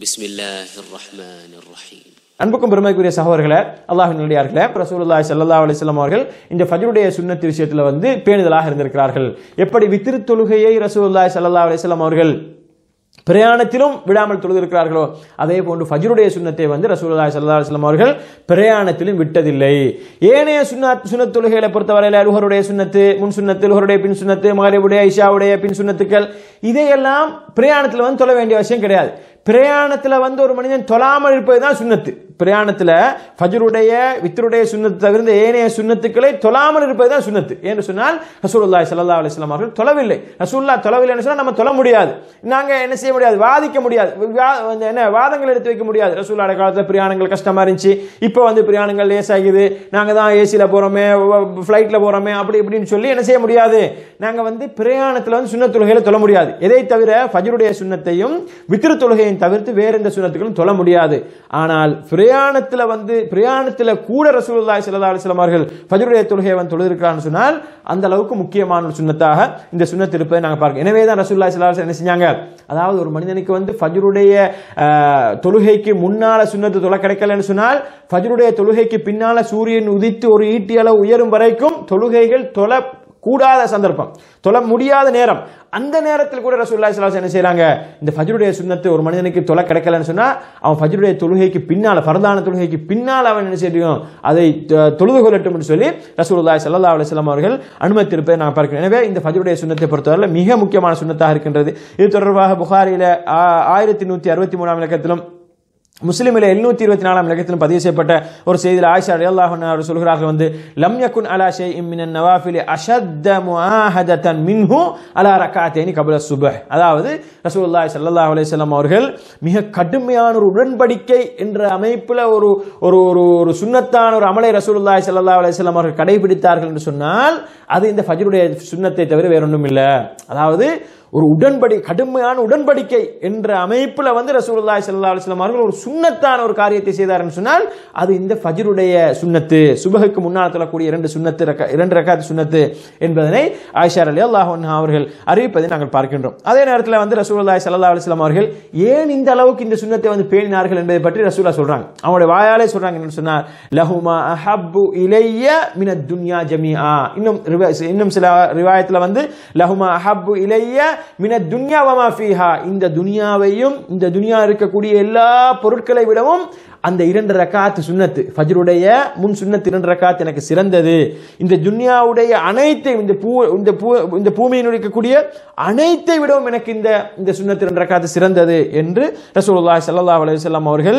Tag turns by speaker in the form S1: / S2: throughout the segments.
S1: بسم الله الرحمن الرحيم
S2: அன்புக்கும் பெருமைக்குரிய சகோதரர்களே அல்லாஹின் நல்லடியார்களே ரசூலுல்லாஹி ஸல்லல்லாஹு அலைஹி வஸல்லம் அவர்கள் இந்த ஃபஜ்ருடைய சுன்னத் விஷயத்துல வந்து பேணுதலாக இருந்திருக்கிறார்கள் எப்படி வித்திரு தொழுகையை ரசூலுல்லாஹி ஸல்லல்லாஹு அலைஹி வஸல்லம் அவர்கள் பிரயாணத்திலும் விடாமல் தொழுதிருக்கிறார்களோ அதே போன்று ஃபஜ்ருடைய சுன்னத்தை வந்து ரசூலுல்லாஹி ஸல்லல்லாஹு அலைஹி வஸல்லம் அவர்கள் பிரயாணத்திலும் விட்டதில்லை ஏனைய சுன்னத் சுன்னத் தொழுகைகளை பொறுத்தவரையில் லுஹருடைய சுன்னத்து முன் சுன்னத்து லுஹருடைய பின் சுன்னத்து மகரிபுடைய இஷாவுடைய பின் சுன்னத்துக்கள் இதையெல்லாம் பிரயாணத்தில் வந்து தொழ வேண்டிய அவசியம் கிடையாது பிரயாணத்தில் வந்து ஒரு மனிதன் தொழாமல் இருப்பது தான் சுன்னத்து பிரயாணத்தில் ஃபஜ்ருடைய வித்ருடைய சுன்னத்து தவிர்ந்த ஏனைய சுன்னத்துக்களை தொழாமல் இருப்பது தான் சுன்னத்து என்று சொன்னால் ரசூலுல்லாஹி ஸல்லல்லாஹு அலைஹி வஸல்லம் அவர்கள் தொழவில்லை ரசூலுல்லாஹ் தொழவில்லைன்னு சொன்னால் நம்ம தொழ முடியாது நாங்க என்ன செய்ய முடியாது வாதிக்க முடியாது வா- வந்து என்ன வாதங்கள் எடுத்து வைக்க முடியாது ரசூலுல்லாஹ் காலத்தில் பிரயாணங்கள் கஷ்டமா இருந்துச்சு இப்போ வந்து பிரயாணங்கள் லேசாகுது நாங்க தான் ஏசியில் போறோமே ஃப்ளைட்ல போறோமே அப்படி இப்படின்னு சொல்லி என்ன செய்ய முடியாது நாங்க வந்து பிரயாணத்தில் வந்து சுன்னத் தொழுகையில தொழ முடியாது எதை தவிர ஃபஜ்ருடைய சுன்னத்தையும் வித்திரு தொழுகையும் தவிர்த்து வேற எந்த சுன்னத்துகளும் தொழ முடியாது ஆனால் பிரயாணத்தில் வந்து பிரயாணத்தில் கூட ரசூலுல்லாஹி ஸல்லல்லாஹு அலைஹி வஸல்லம் அவர்கள் ஃபஜ்ருடைய தொழுகையை வந்து தொழுதிருக்கிறான்னு சொன்னால் அந்த அளவுக்கு முக்கியமான ஒரு சுன்னத்தாக இந்த சுன்னத் இருப்பதை நாங்கள் பார்க்கிறோம் எனவே தான் ரசூலுல்லாஹி ஸல்லல்லாஹு அலைஹி வஸல்லம் என்ன செஞ்சாங்க அதாவது ஒரு மனிதனுக்கு வந்து ஃபஜ்ருடைய அஹ், தொழுகைக்கு முன்னால சுன்னத்து தொலை கிடைக்கலன்னு சொன்னால் ஃபஜ்ருடைய தொழுகைக்கு பின்னால சூரியன் உதித்து ஒரு ஈட்டி அளவு உயரும் வரைக்கும் தொழுகைகள் தொலை கூடாத சந்தர்ப்பம் தொழ முடியாத நேரம் அந்த நேரத்தில் கூட ரசூலுல்லாஹி ஸல்லல்லாஹு அலைஹி வஸல்லம் என்ன செய்றாங்க இந்த ஃபஜ்ருடைய சுன்னத்து ஒரு மனிதனுக்கு தொலை கிடைக்கலன்னு சொன்னா அவன் ஃபஜ்ருடைய தொழுகைக்கு பின்னால ஃபர்தான தொழுகைக்கு பின்னால் அவன் என்ன செய்யும் அதை தொ- தொழுது கொள்ளட்டும் என்று சொல்லி ரசூலுல்லாஹி ஸல்லல்லாஹு அலைஹி வஸல்லம் அவர்கள் அனுமதித்திருப்பதை நான் பார்க்கிறேன் எனவே இந்த ஃபஜ்ருடைய சுன்னத்தை பொறுத்தவரை மிக முக்கியமான சுன்னத்தாக இருக்கின்றது இது தொடர்பாக புகாரில ஆ- ஆயிரத்தி நூற்றி அறுபத்தி மூணாம் இலக்கத்திலும் முஸ்லிமில் எழுநூத்தி இருபத்தி நாலாம் இலக்கத்திலும் பதிவு செய்யப்பட்ட ஒரு செய்தியில் ஆயிஷா ரலியல்லாஹு அன்ஹா அவர் சொல்கிறார்கள் வந்து லம் யகுன் அலா ஷைஇன் மினன் நவாஃபில் அஷத்த முஆஹதத்தன் மின்ஹு அலா ரக்காத்தைனி கபல சுபஹ் அதாவது ரசூலுல்லாஹி ஸல்லல்லாஹு அலைஹி வஸல்லம் அவர்கள் மிக கடுமையான ஒரு உடன்படிக்கை என்ற அமைப்பில் ஒரு ஒரு ஒரு ஒரு சுன்னத்தான ஒரு அமலை ரசூலுல்லாஹி ஸல்லல்லாஹு அலைஹி வஸல்லம் அவர்கள் கடைபிடித்தார்கள் என்று சொன்னால் அது இந்த ஃபஜ்ருடைய சுன்னத்தை தவிர வேற ஒன்றும் இல்லை அதாவது ஒரு உடன்படி கடுமையான உடன்படிக்கை என்ற அமைப்பில் வந்து ரசூலுல்லாஹி ஸல்லல்லாஹு அலைஹி வஸல்லம் அவர்கள் ஒரு சுன்னத்தான ஒரு காரியத்தை செய்தார்னு சொன்னால் அது இந்த ஃபஜ்ருடைய சுன்னத்து சுபஹுக்கு முன்னால் தொழக்கூடிய இரண்டு சுன்னத்து ரக்க- இரண்டு ரக்காத் சுன்னத்து என்பதனை ஆயிஷா ரலியல்லாஹு அன்ஹா அவர்கள் அறிவிப்பதை நாங்கள் பார்க்கின்றோம் அதே நேரத்தில் வந்து ரசூலுல்லாஹி ஸல்லல்லாஹு அலைஹி வஸல்லம் அவர்கள் ஏன் இந்த அளவுக்கு இந்த சுன்னத்தை வந்து பேணினார்கள் என்பதை பற்றி ரசூலா சொல்றாங்க அவங்களுடைய வாயாலே சொல்றாங்க என்னன்னு சொன்னால் லஹுமா அஹப்பு இலைய மினத் துன்யா ஜமீஆ இன்னும் ரிவா- இன்னும் சில ரிவாயத்தில் வந்து லஹுமா அஹப்பு இலைய மினத் துன்யா வமா ஃபீஹா இந்த துனியாவையும் இந்த துனியா இருக்கக்கூடிய எல்லா பொருட்களை விடவும் அந்த இரண்டு ரக்காத் சுன்னத்து ஃபஜ்ருடைய முன் சுன்னத்து இரண்டு ரக்காத் எனக்கு சிறந்தது இந்த துன்யாவுடைய அனைத்தை இந்த பூ இந்த பூ இந்த பூமியில் இருக்கக்கூடிய அனைத்தை விடவும் எனக்கு இந்த இந்த சுன்னத்து இரண்டு ரக்காத் சிறந்தது என்று ரசூலுல்லாஹி ஸல்லல்லாஹு அலைஹி வஸல்லம் அவர்கள்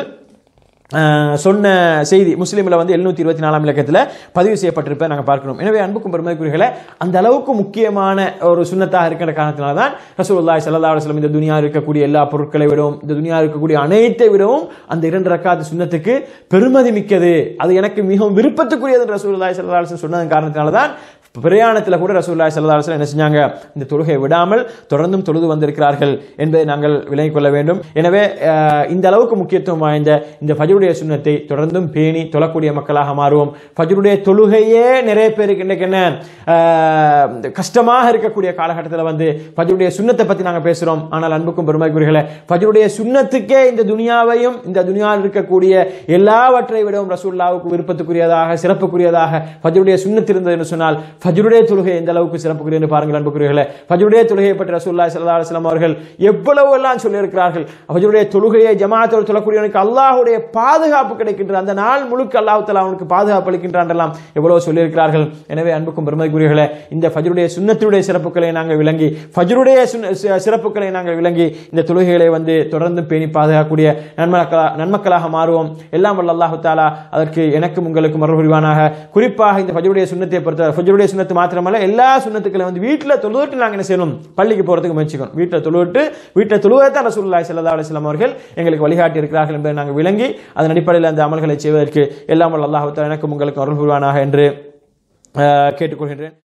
S2: அஹ், சொன்ன செய்தி முஸ்லீமில் வந்து எழுநூத்தி இருபத்தி நாலாம் இலக்கத்தில் பதிவு செய்யப்பட்டிருப்பதை நாங்கள் பார்க்கணும் எனவே அன்புக்கும் பெருமைக்குரியர்களே அந்த அளவுக்கு முக்கியமான ஒரு சுன்னத்தாக இருக்கிற காரணத்தினால தான் ரசூலுல்லாஹி ஸல்லல்லாஹு அலைஹி வஸல்லம் இந்த துனியா இருக்கக்கூடிய எல்லா பொருட்களை விடவும் இந்த துனியா இருக்கக்கூடிய அனைத்தை விடவும் அந்த இரண்டு ரக்காத் சுன்னத்துக்கு பெருமதி மிக்கது அது எனக்கு மிகவும் விருப்பத்துக்குரியது என்று ரசூலுல்லாஹி ஸல்லல்லாஹு அலைஹி வஸல்லம் சொன்னதன் காரணத்தினால தான் பிரயாணத்தில் கூட ரசூலுல்லாஹி ஸல்லல்லாஹு அலைஹி வஸல்லம் என்ன செஞ்சாங்க இந்த தொழுகையை விடாமல் தொடர்ந்தும் தொழுது வந்திருக்கிறார்கள் என்பதை நாங்கள் விளங்கிக் கொள்ள வேண்டும் எனவே அஹ், இந்த அளவுக்கு முக்கியத்துவம் வாய்ந்த இந்த ஃபஜ்ருடைய சுன்னத்தை தொடர்ந்தும் பேணி தொழக்கூடிய மக்களாக மாறுவோம் ஃபஜ்ருடைய தொழுகையே நிறைய பேருக்கு இன்றைக்கு என்ன அஹ், கஷ்டமாக இருக்கக்கூடிய காலகட்டத்தில் வந்து ஃபஜ்ருடைய சுன்னத்தை பற்றி நாங்கள் பேசுகிறோம் ஆனால் அன்புக்கும் பெருமைக்குரியர்களே ஃபஜ்ருடைய சுன்னத்துக்கே இந்த துனியாவையும் இந்த துனியாவில் இருக்கக்கூடிய எல்லாவற்றை விடவும் ரசூல்லாவுக்கு விருப்பத்துக்குரியதாக சிறப்புக்குரியதாக ஃபஜ்ருடைய சுன்னத் இருந்தது என்று சொன்னால் ஃபஜ்ருடைய தொழுகை எந்த அளவுக்கு சிறப்புக்குரிய என்று பாருங்கள் அன்புக்குரியர்களே ஃபஜ்ருடைய தொழுகையை பற்றி ரசூல்லா ஸல்லல்லாஹு அலைஹி வஸல்லம் அவர்கள் எவ்வளவு எல்லாம் சொல்லியிருக்கிறார்கள் ஃபஜ்ருடைய தொழுகையை ஜமாத்தோடு தொழக்கூடியவனுக்கு அல்லாஹ்வுடைய பாதுகாப்பு கிடைக்கின்ற அந்த நாள் முழுக்க அல்லாஹ் தஆலா அவனுக்கு பாதுகாப்பு அளிக்கின்றான் என்றெல்லாம் எவ்வளவு சொல்லியிருக்கிறார்கள் எனவே அன்புக்கும் பெருமைக்குரியர்களே இந்த ஃபஜ்ருடைய சுன்னத்துடைய சிறப்புகளை நாங்கள் விளங்கி ஃபஜ்ருடைய சுன்ன- சி- சிறப்புகளை நாங்கள் விளங்கி இந்த தொழுகைகளை வந்து தொடர்ந்து பேணி பாதுகாக்கக்கூடிய நன்மக்களா நன்மக்களாக மாறுவோம் எல்லாம் வல்ல அல்லாஹு தாலா அதற்கு எனக்கும் உங்களுக்கும் அருள் புரிவானாக குறிப்பாக இந்த ஃபஜ்ருடைய சுன்னத்தை பொறுத்த ஃபஜ்ருடைய சுன்னத்து மாத்திரமல்ல எல்லா சுன்னத்துக்களை வந்து வீட்டில் தொழுவிட்டு நாங்கள் என்ன செய்யணும் பள்ளிக்கு போகிறதுக்கு முயற்சிக்கணும் வீட்டில் தொழுவிட்டு வீட்டில் தொழுவதை தான் ரசூலுல்லாஹி ஸல்லல்லாஹு அலைஹி வஸல்லம் அவர்கள் எங்களுக்கு வழிகாட்டி இருக்கிறார்கள் என்பதை நாங்கள் விளங்கி அதன் அடிப்படையில் அந்த அமல்களை செய்வதற்கு எல்லாம் வல்ல அல்லாஹு தாலா எனக்கும் உங்களுக்கும் அருள் புரிவானாக என்று அஹ், கேட்டுக்கொள்கின்றேன்